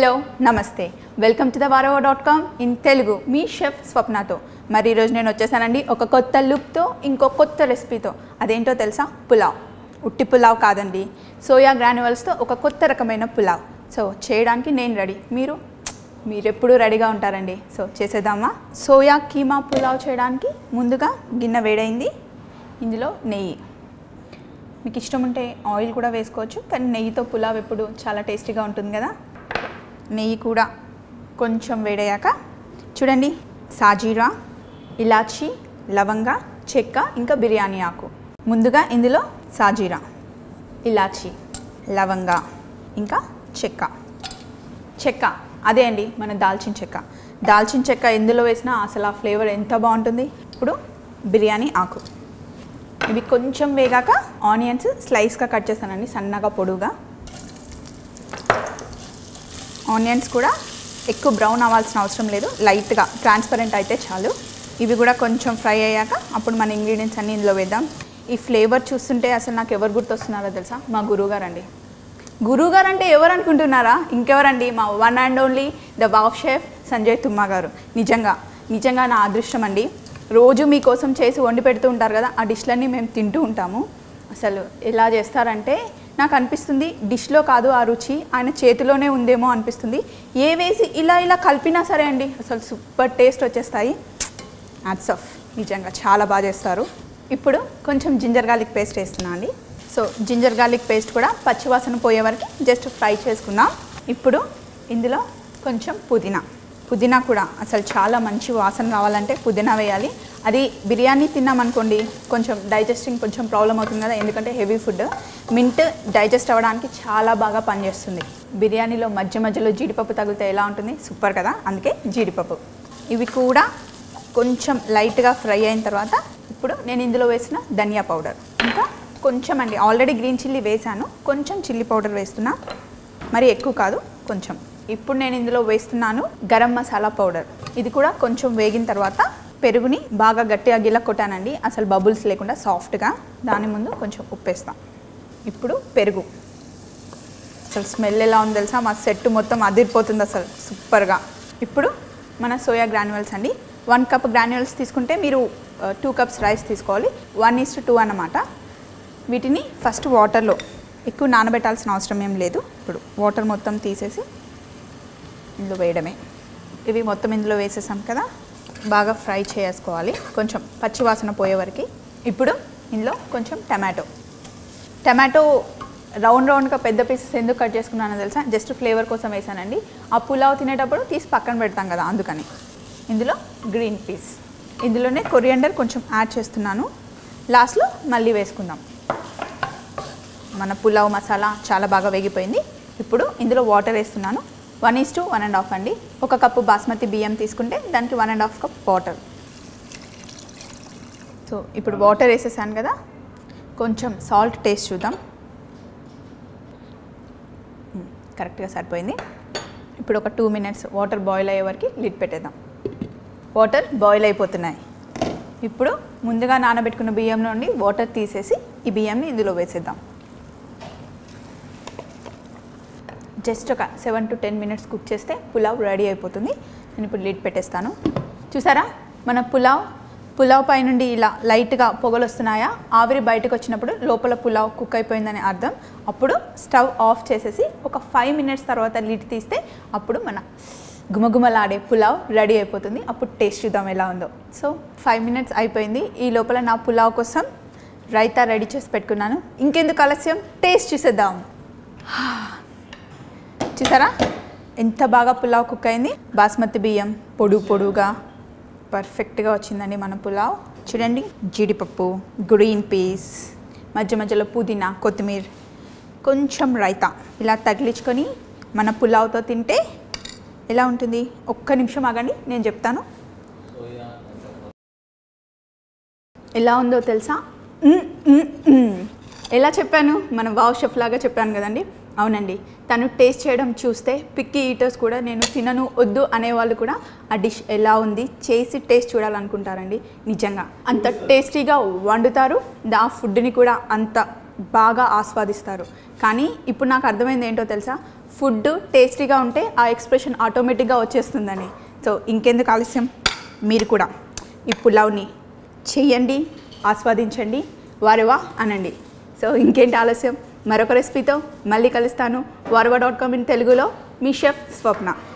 Hello namaste welcome to the Vahrehvah dot com in Telugu మీ chef స్వప్నతో మరి ఈరోజు నేను వచ్చేసానండి ఒక కొత్త లుక్తో ఇంకో కొత్త రెసిపీతో అదేంటో తెలుసా పులావ్ ఉట్టి పులావ్ కాదండి సోయా గ్రాన్యువల్స్తో ఒక కొత్త రకమైన పులావ్ సో చేయడానికి నేను రెడీ మీరు మీరు ఎప్పుడూ రెడీగా ఉంటారండి సో చేసేద్దామా సోయా కీమా పులావ్ చేయడానికి ముందుగా గిన్నె వేడైంది ఇందులో నెయ్యి మీకు ఇష్టం ఉంటే ఆయిల్ కూడా వేసుకోవచ్చు కానీ నెయ్యితో పులావ్ ఎప్పుడు చాలా టేస్టీగా ఉంటుంది కదా నెయ్యి కూడా కొంచెం వేడయ్యాక చూడండి సాజీరా ఇలాచి లవంగ చెక్క ఇంకా బిర్యానీ ఆకు ముందుగా ఇందులో సాజీరా ఇలాచి లవంగ ఇంకా చెక్క చెక్క అదే అండి మన దాల్చిన చెక్క దాల్చిన చెక్క ఎందులో వేసినా అసలు ఆ ఫ్లేవర్ ఎంత బాగుంటుంది ఇప్పుడు బిర్యానీ ఆకు ఇవి కొంచెం వేగాక ఆనియన్స్ స్లైస్గా కట్ చేస్తానండి సన్నగా పొడుగా ఆనియన్స్ కూడా ఎక్కువ బ్రౌన్ అవ్వాల్సిన అవసరం లేదు లైట్గా ట్రాన్స్పరెంట్ అయితే చాలు ఇవి కూడా కొంచెం ఫ్రై అయ్యాక అప్పుడు మన ఇంగ్రీడియంట్స్ అన్నీ ఇందులో వేద్దాం ఈ ఫ్లేవర్ చూస్తుంటే అసలు నాకు ఎవరు గుర్తొస్తున్నారో తెలుసా మా గురువుగారు అండి గురువుగారు అంటే ఎవరు అనుకుంటున్నారా ఇంకెవరండి మా one and only the wow chef Sanjay Thumma గారు నిజంగా నిజంగా నా అదృష్టం అండి రోజు మీకోసం చేసి వండి పెడుతూ ఉంటారు కదా ఆ డిష్లన్నీ మేము తింటూ ఉంటాము అసలు ఎలా చేస్తారంటే నాకు అనిపిస్తుంది డిష్లో కాదు ఆ రుచి ఆయన చేతిలోనే ఉందేమో అనిపిస్తుంది ఏ వేసి ఇలా ఇలా కలిపినా సరే అండి అసలు సూపర్ టేస్ట్ వచ్చేస్తాయి యాడ్స్ ఆఫ్ నిజంగా చాలా బాగా చేస్తారు ఇప్పుడు కొంచెం జింజర్ గార్లిక్ పేస్ట్ వేస్తున్నా అండి సో జింజర్ గార్లిక్ పేస్ట్ కూడా పచ్చివాసన పోయే వరకు జస్ట్ ఫ్రై చేసుకుందాం ఇప్పుడు ఇందులో కొంచెం పుదీనా పుదీనా కూడా అసలు చాలా మంచి వాసన రావాలంటే పుదీనా వేయాలి అది బిర్యానీ తిన్నామనుకోండి కొంచెం డైజెస్టింగ్ కొంచెం ప్రాబ్లం అవుతుంది కదా ఎందుకంటే హెవీ ఫుడ్ మింట్ డైజెస్ట్ అవ్వడానికి చాలా బాగా పనిచేస్తుంది బిర్యానీలో మధ్య మధ్యలో జీడిపప్పు తగిలితే ఎలా ఉంటుంది సూపర్ కదా అందుకే జీడిపప్పు ఇవి కూడా కొంచెం లైట్గా ఫ్రై అయిన తర్వాత ఇప్పుడు నేను ఇందులో వేసిన ధనియా పౌడర్ ఇంకా కొంచెం అండి ఆల్రెడీ గ్రీన్ చిల్లీ వేసాను కొంచెం చిల్లీ పౌడర్ వేస్తున్నా మరి ఎక్కువ కాదు కొంచెం ఇప్పుడు నేను ఇందులో వేస్తున్నాను గరం మసాలా పౌడర్ ఇది కూడా కొంచెం వేగిన తర్వాత పెరుగుని బాగా గట్టిగా గిల్ల కొట్టానండి అసలు బబుల్స్ లేకుండా సాఫ్ట్గా దాని ముందు కొంచెం ఉప్పేస్తాం ఇప్పుడు పెరుగు అసలు స్మెల్ ఎలా ఉంది తెలుసా మా సెట్ మొత్తం అదిరిపోతుంది అసలు సూపర్గా ఇప్పుడు మన సోయా గ్రాన్యువల్స్ అండి వన్ కప్ గ్రాన్యువల్స్ తీసుకుంటే మీరు టూ కప్స్ రైస్ తీసుకోవాలి వన్ ఈస్ట్ టూ అన్నమాట వీటిని ఫస్ట్ వాటర్లో ఎక్కువ నానబెట్టాల్సిన అవసరం ఏం లేదు ఇప్పుడు వాటర్ మొత్తం తీసేసి ఇందులో వేయడమే ఇవి మొత్తం ఇందులో వేసేసాం కదా బాగా ఫ్రై చేసుకోవాలి కొంచెం పచ్చి వాసన పోయే వరకు ఇప్పుడు ఇందులో కొంచెం టమాటో టమాటో రౌండ్ రౌండ్గా పెద్ద పీసెస్ ఎందుకు కట్ చేసుకున్నానో తెలుసా జస్ట్ ఫ్లేవర్ కోసం వేసానండి ఆ పులావ్ తినేటప్పుడు తీసి పక్కన పెడతాం కదా అందుకని ఇందులో గ్రీన్ పీస్ ఇందులోనే కొరియండర్ కొంచెం యాడ్ చేస్తున్నాను లాస్ట్లో మళ్ళీ వేసుకుందాం మన పులావ్ మసాలా చాలా బాగా వేగిపోయింది ఇప్పుడు ఇందులో వాటర్ వేస్తున్నాను one is to one and half అండి ఒక కప్పు బాస్మతి బియ్యం తీసుకుంటే దానికి one and half cup water so ఇప్పుడు వాటర్ వేసేసాను కదా కొంచెం సాల్ట్ టేస్ట్ చూద్దాం మ్, కరెక్ట్గా సరిపోయింది ఇప్పుడు ఒక టూ మినిట్స్ వాటర్ బాయిల్ అయ్యే వరకు లిడ్ పెట్టేద్దాం వాటర్ బాయిల్ అయిపోతున్నాయి ఇప్పుడు ముందుగా నానబెట్టుకున్న బియ్యం నుండి వాటర్ తీసేసి ఈ బియ్యంని ఇందులో వేసేద్దాం జస్ట్ ఒక seven to ten minutes cook చేస్తే పులావ్ రెడీ అయిపోతుంది నేను ఇప్పుడు లిడ్ పెట్టేస్తాను చూసారా మన పులావ్ పులావ్ పై నుండి ఇలా లైట్గా పొగలు వస్తున్నాయా ఆవిరి బయటకు వచ్చినప్పుడు లోపల పులావ్ కుక్ అయిపోయిందని అర్థం అప్పుడు స్టవ్ ఆఫ్ చేసేసి ఒక ఫైవ్ మినిట్స్ తర్వాత లిడ్ తీస్తే అప్పుడు మన గుమగుమలాడే పులావ్ రెడీ అయిపోతుంది అప్పుడు టేస్ట్ చూద్దాం ఎలా ఉందో సో ఫైవ్ మినిట్స్ అయిపోయింది ఈ లోపల నా పులావ్ కోసం రైతా రెడీ చేసి పెట్టుకున్నాను ఇంకెందుకు ఆలస్యం టేస్ట్ చూసేద్దాం చూసారా ఎంత బాగా పులావ్ కుక్ అయింది బాస్మతి బియ్యం పొడు పొడుగా పర్ఫెక్ట్గా వచ్చిందండి మన పులావ్ చూడండి జీడిపప్పు గ్రీన్ పీస్ మధ్య మధ్యలో పుదీనా కొత్తిమీర కొంచెం రైతా ఇలా తగిలించుకొని మన పులావ్తో తింటే ఎలా ఉంటుంది ఒక్క నిమిషం ఆగండి నేను చెప్తాను ఎలా ఉందో తెలుసా మ్, మ్, మ్. ఎలా చెప్పాను మన వావ్ షెఫ్ లాగా చెప్పాను కదండి అవునండి తను టేస్ట్ చేయడం చూస్తే పిక్కి ఈటర్స్ కూడా నేను తినను వద్దు అనేవాళ్ళు కూడా ఆ డిష్ ఎలా ఉంది చేసి టేస్ట్ చూడాలనుకుంటారండి నిజంగా అంత టేస్టీగా వండుతారు ఆ ఫుడ్ని కూడా అంత బాగా ఆస్వాదిస్తారు కానీ ఇప్పుడు నాకు అర్థమైంది ఏంటో తెలుసా ఫుడ్ టేస్టీగా ఉంటే ఆ ఎక్స్ప్రెషన్ ఆటోమేటిక్గా వచ్చేస్తుందని సో ఇంకెందుకు ఆలస్యం మీరు కూడా ఈ పులావ్ని చెయ్యండి ఆస్వాదించండి వారెవా అనండి సో ఇంకేంటి ఆలస్యం మరొక రెసిపీతో మళ్ళీ కలుస్తాను వారవా డాట్ కామ్ ఇన్ తెలుగులో మీ షెఫ్ స్వప్న